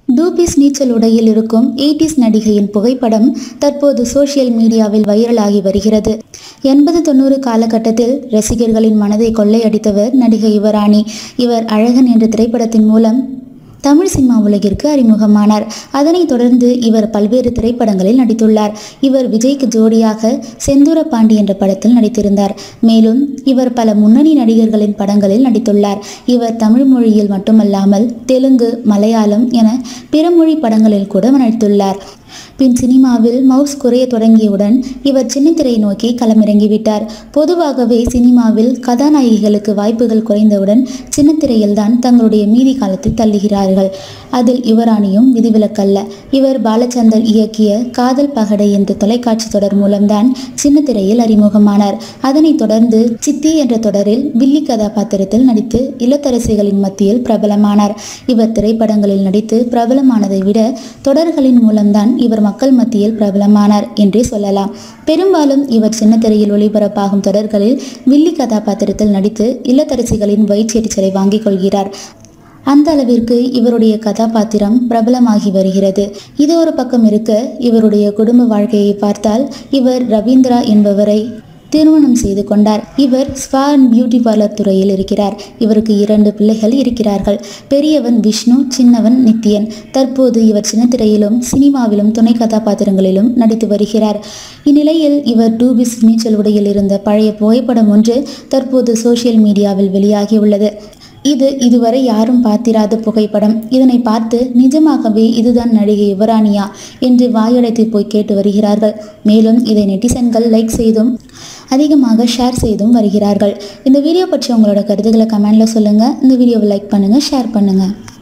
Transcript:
டூபிஸ் நீச்சல் உடையில் இருக்கும் எயிட்டிஸ் நடிகையின் புகைப்படம் தற்போது சோஷியல் மீடியாவில் வைரலாகி வருகிறது எண்பது தொண்ணூறு காலகட்டத்தில் ரசிகர்களின் மனதை கொள்ளையடித்தவர் நடிகை யுவராணி இவர் அழகன் என்ற திரைப்படத்தின் மூலம் தமிழ் சினிமா உலகிற்கு அறிமுகமானார் அதனைத் தொடர்ந்து இவர் பல்வேறு திரைப்படங்களில் நடித்துள்ளார் இவர் விஜய்க்கு ஜோடியாக செந்தூர பாண்டி என்ற படத்தில் நடித்திருந்தார் மேலும் இவர் பல முன்னணி நடிகர்களின் படங்களில் நடித்துள்ளார் இவர் தமிழ் மொழியில் மட்டுமல்லாமல் தெலுங்கு மலையாளம் என பிற மொழி படங்களில் கூட நடித்துள்ளார் பின் சினிமாவில் மவுஸ் குறைய தொடங்கியவுடன் இவர் சின்னத்திரை நோக்கி களமிறங்கிவிட்டார் பொதுவாகவே சினிமாவில் கதாநாயகிகளுக்கு வாய்ப்புகள் குறைந்தவுடன் சின்னத்திரையில்தான் தங்களுடைய மீதி காலத்தை தள்ளுகிறார்கள் அதில் யுவராணியும் விதிவிலக்கல்ல இவர் பாலச்சந்தர் இயக்கிய காதல் பகடை என்ற தொலைக்காட்சி தொடர் மூலம்தான் சின்னத்திரையில் அறிமுகமானார் அதனைத் தொடர்ந்து சித்தி என்ற தொடரில் வில்லி கதாபாத்திரத்தில் நடித்து இல்லத்தரசிகளின் மத்தியில் பிரபலமானார் இவர் திரைப்படங்களில் நடித்து பிரபலமானதை விட தொடர்களின் மூலம்தான் இவர் மக்கள் மத்தியில் பிரபலமானார் என்றே சொல்லலாம் பெரும்பாலும் இவர் சின்னத்திரையில் ஒளிபரப்பாகும் தொடர்களில் வில்லி கதாபாத்திரத்தில் நடித்து இல்லத்தரசிகளின் வயிற்றெரிச்சலை வாங்கிக் கொள்கிறார் அந்த அளவிற்கு இவருடைய கதாபாத்திரம் பிரபலமாகி வருகிறது இது ஒரு பக்கம் இருக்க இவருடைய குடும்ப வாழ்க்கையை பார்த்தால் இவர் ரவீந்திரா என்பவரை திருமணம் செய்து கொண்டார் இவர் ஸ்பா அண்ட் பியூட்டி பார்லர் துறையில் இருக்கிறார் இவருக்கு இரண்டு பிள்ளைகள் இருக்கிறார்கள் பெரியவன் விஷ்ணு சின்னவன் நித்யன் தற்போது இவர் சின்னத்திரையிலும் சினிமாவிலும் துணை கதாபாத்திரங்களிலும் நடித்து வருகிறார் இந்நிலையில் இவர் டூபிஸ் நீச்சல் உடையில் இருந்த பழைய புகைப்படம் ஒன்று தற்போது சோஷியல் மீடியாவில் வெளியாகியுள்ளது இது இதுவரை யாரும் பார்த்திராத புகைப்படம் இதனை பார்த்து நிஜமாகவே இதுதான் நடிகை யுவராணியா என்று வாயடைத்து போய் கேட்டு வருகிறார்கள் மேலும் இதை நெட்டிசன்கள் லைக் செய்தும் அதிகமாக ஷேர் செய்தும் வருகிறார்கள் இந்த வீடியோ பற்றி உங்களோட கருத்துக்களை கமெண்ட்ல சொல்லுங்கள் இந்த வீடியோவை லைக் பண்ணுங்கள் ஷேர் பண்ணுங்கள்